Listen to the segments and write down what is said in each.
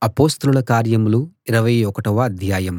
అపొస్తలుల కార్యములు ఇరవై ఒకటవ అధ్యాయం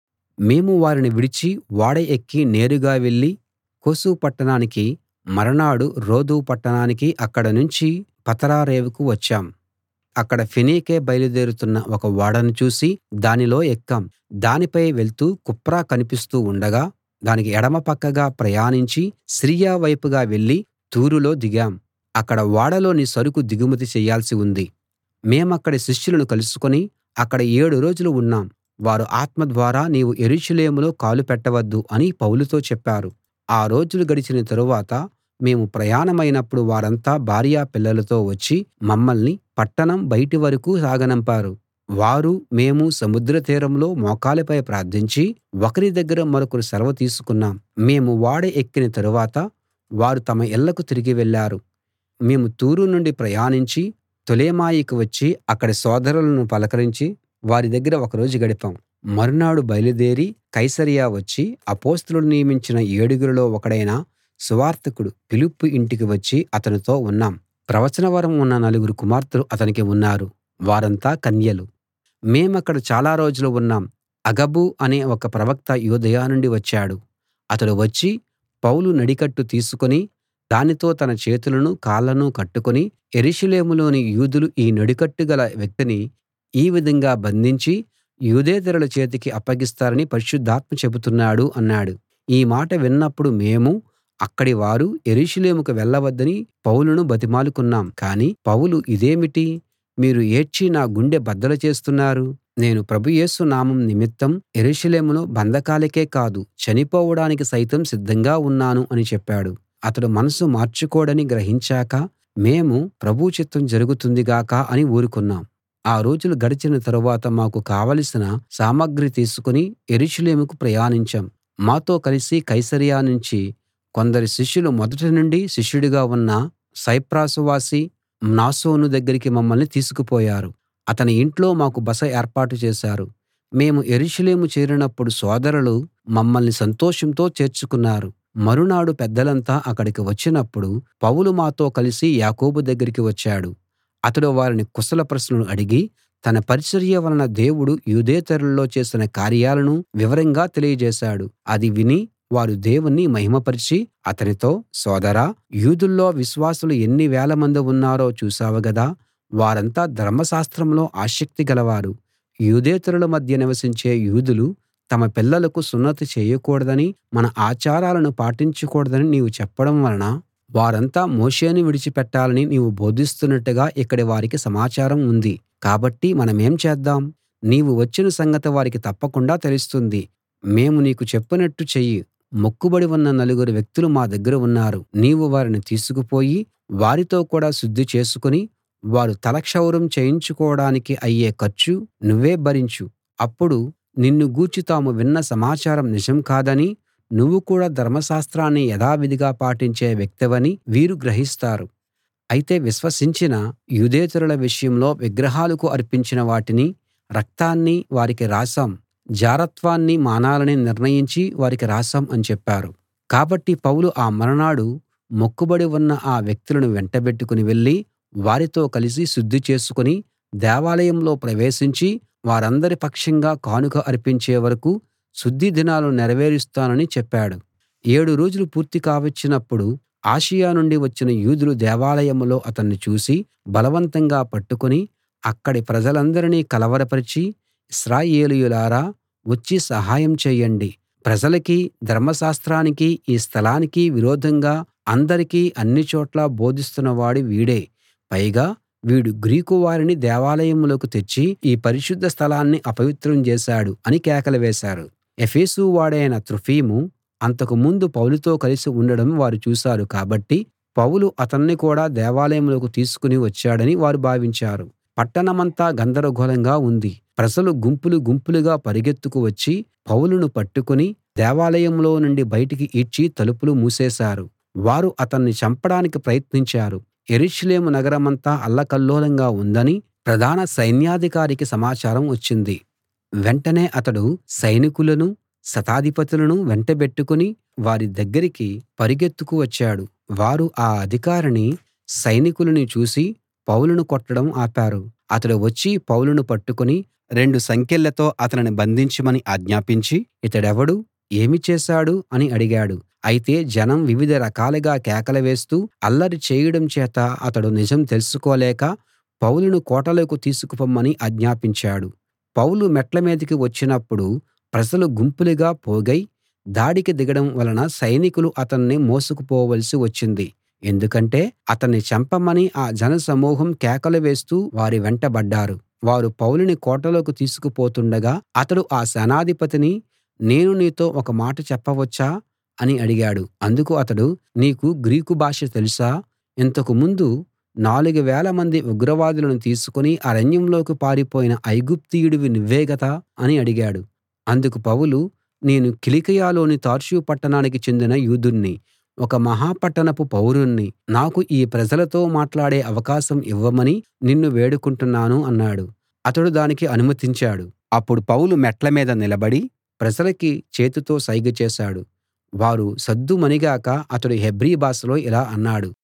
మేము వారిని విడిచి ఓడ ఎక్కి నేరుగా వెళ్ళి కోసు పట్టణానికి మరునాడు రోదు పట్టణానికి అక్కడ నుంచి పతరా రేవుకు వచ్చాం అక్కడ ఫేనీకే బయలుదేరుతున్న ఒక ఓడను చూసి దానిలో ఎక్కాం దానిపై వెళ్తూ కుప్ర కనిపిస్తూ ఉండగా దానికి ఎడమ పక్కగా ప్రయాణించి సిరియా వైపుగా వెళ్ళి తూరులో దిగాం అక్కడ ఓడలోని సరుకు దిగుమతి చెయ్యాల్సి ఉంది మేమక్కడి శిష్యులను కలుసుకుని అక్కడ ఏడు రోజులు ఉన్నాం వారు ఆత్మ ద్వారా నీవు యెరూషలేములో కాలు పెట్టవద్దు అని పౌలుతో చెప్పారు ఆ రోజులు గడిచిన తరువాత మేము ప్రయాణమైనప్పుడు వారంతా భార్య పిల్లలతో వచ్చి మమ్మల్ని పట్టణం బయటి వరకూ సాగనంపారు వారు మేము సముద్ర తీరంలో మోకాళ్ళపై ప్రార్థించి ఒకరి దగ్గర మరొకరు సెలవు తీసుకున్నాం మేము ఓడ ఎక్కిన తరువాత వారు తమ ఇళ్ళకు తిరిగి వెళ్ళారు మేము తూరు నుండి ప్రయాణించి తొలెమాయికి వచ్చి అక్కడి సోదరులను పలకరించి వారి దగ్గర ఒక రోజు గడిపాం మరునాడు బయలుదేరి కైసరయ వచ్చి అపొస్తలులు నియమించిన ఏడుగురిలో ఒకడైన సువార్తికుడు ఫిలిప్పు ఇంటికి వచ్చి అతనితో ఉన్నాం ప్రవచన వరం ఉన్న నలుగురు కుమార్తెలు అతనికి ఉన్నారు వారంతా కన్యలు మేమక్కడ చాలా రోజులు ఉన్నాం అగబు అనే ఒక ప్రవక్త యూదయ నుండి వచ్చాడు అతడు వచ్చి పౌలు నడికట్టు తీసుకుని దానితో తన చేతులను కాళ్ళను కట్టుకుని యెరూషలేములోని యూదులు ఈ నడికట్టు గల వ్యక్తిని ఈ విధంగా బంధించి యూదేతరుల చేతికి అప్పగిస్తారని పరిశుద్ధాత్మ చెబుతున్నాడు అన్నాడు ఈ మాట విన్నప్పుడు మేము అక్కడి వారు యెరూషలేముకు వెళ్ళవద్దని పౌలును బతిమాలుకున్నాం కానీ పౌలు ఇదేమిటి మీరు ఏడ్చి నా గుండె బద్దలు చేస్తున్నారు నేను ప్రభు యేసు నామం నిమిత్తం యెరూషలేములో బంధకాలకే కాదు చనిపోవడానికి సైతం సిద్ధంగా ఉన్నాను అని చెప్పాడు అతడు మనసు మార్చుకోడని గ్రహించాక మేము ప్రభువు చిత్తం జరుగుతుంది గాక అని ఊరుకున్నాం ఆ రోజులు గడిచిన తరువాత మాకు కావలసిన సామగ్రి తీసుకుని యెరూషలేముకు ప్రయాణించాం మాతో కలిసి కైసరయ నుంచి కొందరు శిష్యులు మొదటి నుండి శిష్యుడిగా ఉన్న సైప్రసు వాసి మ్నాసోను దగ్గరికి మమ్మల్ని తీసుకుపోయారు అతని ఇంట్లో మాకు బస ఏర్పాటు చేశారు మేము యెరూషలేము చేరినప్పుడు సోదరులు మమ్మల్ని సంతోషంతో చేర్చుకున్నారు మరునాడు పెద్దలంతా అక్కడికి వచ్చినప్పుడు పౌలు మాతో కలిసి యాకోబు దగ్గరికి వచ్చాడు అతడు వారిని కుశల ప్రశ్నలు అడిగి తన పరిచర్య వలన దేవుడు యూదేతరుల్లో చేసిన కార్యాలను వివరంగా తెలియజేశాడు అది విని వారు దేవుణ్ణి మహిమపరిచి అతనితో సోదరా యూదుల్లో విశ్వాసులు ఎన్ని వేలమంది ఉన్నారో చూశావు గదా వారంతా ధర్మశాస్త్రంలో ఆసక్తి గలవారు యూదేతరుల మధ్య నివసించే యూదులు తమ పిల్లలకు సున్నతి చేయకూడదని మన ఆచారాలను పాటించకూడదని నీవు చెప్పడం వలన వారంతా మోషేను విడిచిపెట్టాలని నీవు బోధిస్తున్నట్టుగా ఇక్కడి వారికి సమాచారం ఉంది కాబట్టి మనమేం చేద్దాం నీవు వచ్చిన సంగతి వారికి తప్పకుండా తెలుస్తుంది మేము నీకు చెప్పినట్టు చెయ్యి మొక్కుబడి ఉన్న నలుగురు వ్యక్తులు మా దగ్గర ఉన్నారు నీవు వారిని తీసుకుపోయి వారితో కూడా శుద్ధి చేసుకుని వారు తలక్షౌరం చేయించుకోడానికి అయ్యే ఖర్చు నువ్వే భరించు అప్పుడు నిన్ను గూర్చి తాము విన్న సమాచారం నిజం కాదని నువ్వు కూడా ధర్మశాస్త్రాన్ని యథావిధిగా పాటించే వ్యక్తివని వీరు గ్రహిస్తారు అయితే విశ్వసించిన యూదేతరుల విషయంలో విగ్రహాలకు అర్పించిన వాటిని రక్తాన్ని వారికి రాశాం జారత్వాన్ని మానాలని నిర్ణయించి వారికి రాశాం అని చెప్పారు కాబట్టి పౌలు ఆ మరునాడు మొక్కుబడి ఉన్న ఆ వ్యక్తులను వెంటబెట్టుకుని వెళ్ళి వారితో కలిసి శుద్ధి చేసుకుని దేవాలయంలో ప్రవేశించి వారందరి పక్షంగా కానుక అర్పించే వరకూ శుద్ధి దినాలు నెరవేరుస్తానని చెప్పాడు ఏడు రోజులు పూర్తి కావచ్చినప్పుడు ఆసియా నుండి వచ్చిన యూదులు దేవాలయంలో అతన్ని చూసి బలవంతంగా పట్టుకుని అక్కడి ప్రజలందరినీ కలవరపరిచి ఇశ్రాయేలీయులారా వచ్చి సహాయం చేయండి ప్రజలకీ ధర్మశాస్త్రానికీ ఈ స్థలానికీ విరోధంగా అందరికీ అన్ని చోట్లా బోధిస్తున్నవాడు వీడే పైగా వీడు గ్రీకు వారిని దేవాలయంలోకి తెచ్చి ఈ పరిశుద్ధ స్థలాన్ని అపవిత్రం చేశాడు అని కేకలు వేశారు ఎఫెసు వాడైన త్రోఫిము అంతకు ముందు పౌలుతో కలిసి ఉండడం వారు చూశారు కాబట్టి పౌలు అతన్ని కూడా దేవాలయంలోకి తీసుకుని వచ్చాడని వారు భావించారు పట్టణమంతా గందరగోళంగా ఉంది ప్రజలు గుంపులు గుంపులుగా పరిగెత్తుకు వచ్చి పౌలును పట్టుకుని దేవాలయంలో నుండి బయటికి ఈడ్చి తలుపులు మూసేశారు వారు అతన్ని చంపడానికి ప్రయత్నించారు యెరూషలేము నగరమంతా అల్లకల్లోలంగా ఉందని ప్రధాన సైన్యాధికారికి సమాచారం వచ్చింది వెంటనే అతడు సైనికులను శతాధిపతులను వెంటబెట్టుకుని వారి దగ్గరికి పరిగెత్తుకు వచ్చాడు వారు ఆ అధికారిని సైనికులని చూసి పౌలును కొట్టడం ఆపారు అతడు వచ్చి పౌలును పట్టుకుని రెండు సంకెళ్లతో అతనిని బంధించమని ఆజ్ఞాపించి ఇతడెవడు ఏమి చేశాడు అని అడిగాడు అయితే జనం వివిధ రకాలుగా కేకలు వేస్తూ అల్లరి చేయడం చేత అతడు నిజం తెలుసుకోలేక పౌలును కోటలోకి తీసుకుపొమ్మని ఆజ్ఞాపించాడు పౌలు మెట్ల మీదికి వచ్చినప్పుడు ప్రజలు గుంపులుగా పోగై దాడికి దిగడం వలన సైనికులు అతన్ని మోసుకుపోవలసి వచ్చింది ఎందుకంటే అతన్ని చంపమని ఆ జనసమూహం కేకలు వేస్తూ వారి వెంటబడ్డారు వారు పౌలుని కోటలోకి తీసుకుపోతుండగా అతడు ఆ సేనాధిపతిని నేను నీతో ఒక మాట చెప్పవచ్చా అని అడిగాడు అందుకు అతడు నీకు గ్రీకు భాష తెలుసా ఇంతకు ముందు నాలుగు వేలమంది ఉగ్రవాదులను తీసుకుని అరణ్యంలోకి పారిపోయిన ఐగుప్తీయుడివి నువ్వే గదా అని అడిగాడు అందుకు పౌలు నేను కిలికియలోని తార్సు పట్టణానికి చెందిన యూదుణ్ణి ఒక మహాపట్టణపు పౌరుణ్ణి నాకు ఈ ప్రజలతో మాట్లాడే అవకాశం ఇవ్వమని నిన్ను వేడుకుంటున్నాను అన్నాడు అతడు దానికి అనుమతించాడు అప్పుడు పౌలు మెట్ల మీద నిలబడి ప్రజలకి చేతితో సైగ చేశాడు వారు సద్దుమణిగాక అతడు హెబ్రీ భాషలో ఇలా అన్నాడు